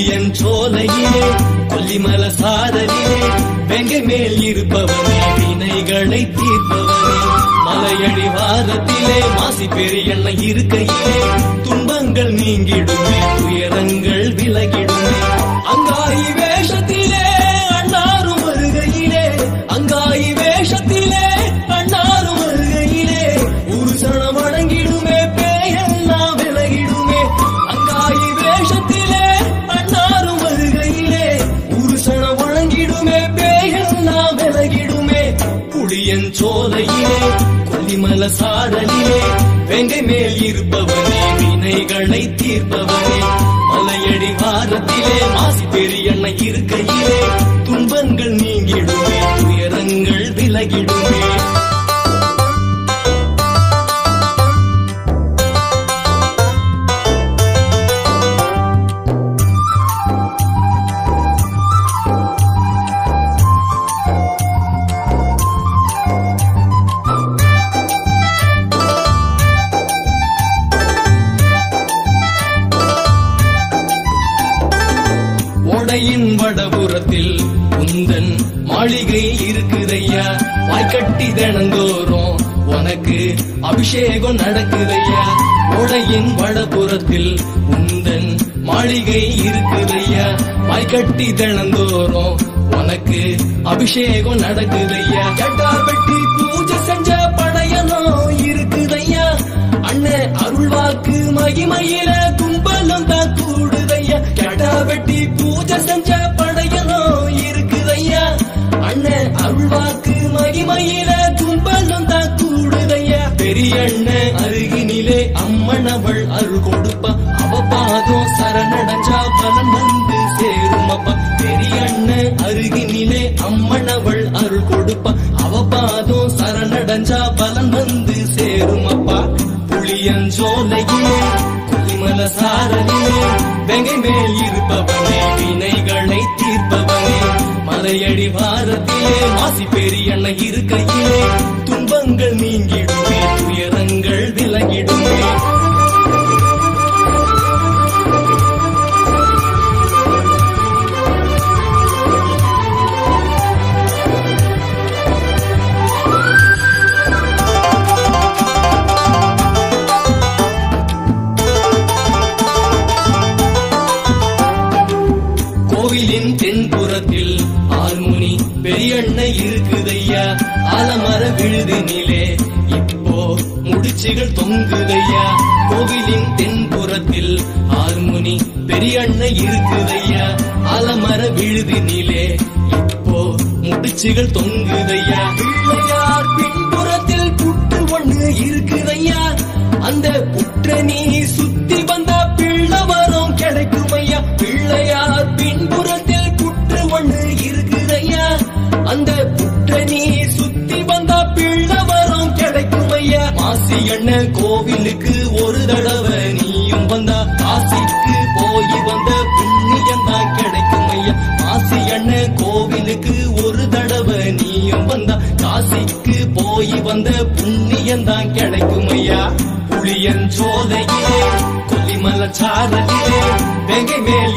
புளியன் சோலையிலே கொல்லிமல சாரலிலே வெங்கை மேல் இருப்பவனே வினைகளை தீர்ப்பவனே மலையடி வாரத்திலே மாசி பெரியண்ண இருக்கையிலே துன்பங்கள் நீங்கிடுமே துயரங்கள் விலகிடுமே அங்காயி வேஷத்திலே அண்ணாரும் வருகையிலே அங்காயி வேஷத்திலே அண்ணாரும் வருகையிலே ஒரு சனம் வணங்கிடுமே பேயெல்லாம் விலகிடுமே அங்காயி வேஷத்திலே அண்ணாரும் வருகையிலே ஒரு சனம் வணங்கிடுமே பேயெல்லாம் விலகிடுமே புளியன் சோலையிலே கொல்லிமல சாரலிலே வெங்கை மேல் இருப்பவனே வினைகளை தீர்ப்பவனே மலையடி வாரத்திலே மாசி பெரியண்ண இருக்கையிலே துன்பங்கள் நீங்கிடுமே துயரங்கள் விலகிடுமே ஓடையின் வடபுறத்தில் உந்தன் மாளிகை இருக்குதையா வாய்க்கட்டி தினந்தோறும் உனக்கு அபிஷேகம் நடக்குதையா ஓடையின் வடபுறத்தில் உந்தன் மாளிகை இருக்குதையா வாய்க்கட்டி தினந்தோறும் உனக்கு அபிஷேகம் நடக்குதையா ஜட்டார் வெட்டி பூஜை செஞ்ச படையனும் இருக்குதையா அண்ணன் அருள்வாக்கு மகிமையில கும்பலம் தான் கூடுதையா கெடா வெட்டி பூஜை செஞ்ச படையனும் இருக்குதையா அண்ணன் அருள்வாக்கு மகிமையில கும்பலம் தான் கூடுதையா பெரிய அண்ணன் அருகினிலே அம்மன் அவள் அருள் கொடுப்பா அவ பாதம் சரணடைஞ்சா பலன் வந்து சேரும் அப்பா பெரிய அண்ணன் அருகினிலே அம்மன் அவள் அருள் கொடுப்பா அவ பாதம் சரணடைஞ்சா பலன் வந்து சேரும் அப்பா புளியஞ்சோலையிலே கொல்லிமல சாரலிலே வெங்கை மேல் இருப்பவனே வினைகளை தீர்ப்பவனே மலையடி வாரத்திலே மாசி பெரியண்ண இருக்கையிலே துன்பங்கள் நீங்கிடுமே துயரங்கள் விலகிடுமே கோவிலின் தென்புறத்தில் ஆறுமுனி பெரியண்ண இருக்குதையா ஆலமர விழுதினிலே இப்போ முடிச்சுகள் தொங்குதையா கோவிலின் தென்புறத்தில் ஆறுமுனி பெரியண்ண இருக்குதையா ஆலமர விழுதினிலே இப்போ முடிச்சுகள் தொங்குதையா பிள்ளையார் பின்புறத்தில் புற்று ஒண்ணு இருக்குதையா அந்த புற்ற நீ சுத்தி வந்த பிள்ளவரம் கிடைக்குமையா பிள்ளையார் பின்புறத்தில் புற்று ஒண்ணு இருக்குதையா அந்த புற்ற நீ சுத்தி வந்த பிள்ளவரம் கிடைக்குமையா மாசி அண்ணன் கோவிலுக்கு ஒரு தடவை நீயும் வந்தா காசிக்கு போய் வந்த புண்ணியம் தான் கிடைக்குமையா மாசி அண்ணன் கோவிலுக்கு ஒரு தடவை நீயும் வந்தா காசிக்கு போய் வந்த புண்ணியம் தான் கிடைக்குமையா புளியன் சோலையிலே கொல்லிமல சாரலிலே வெங்கை மேல்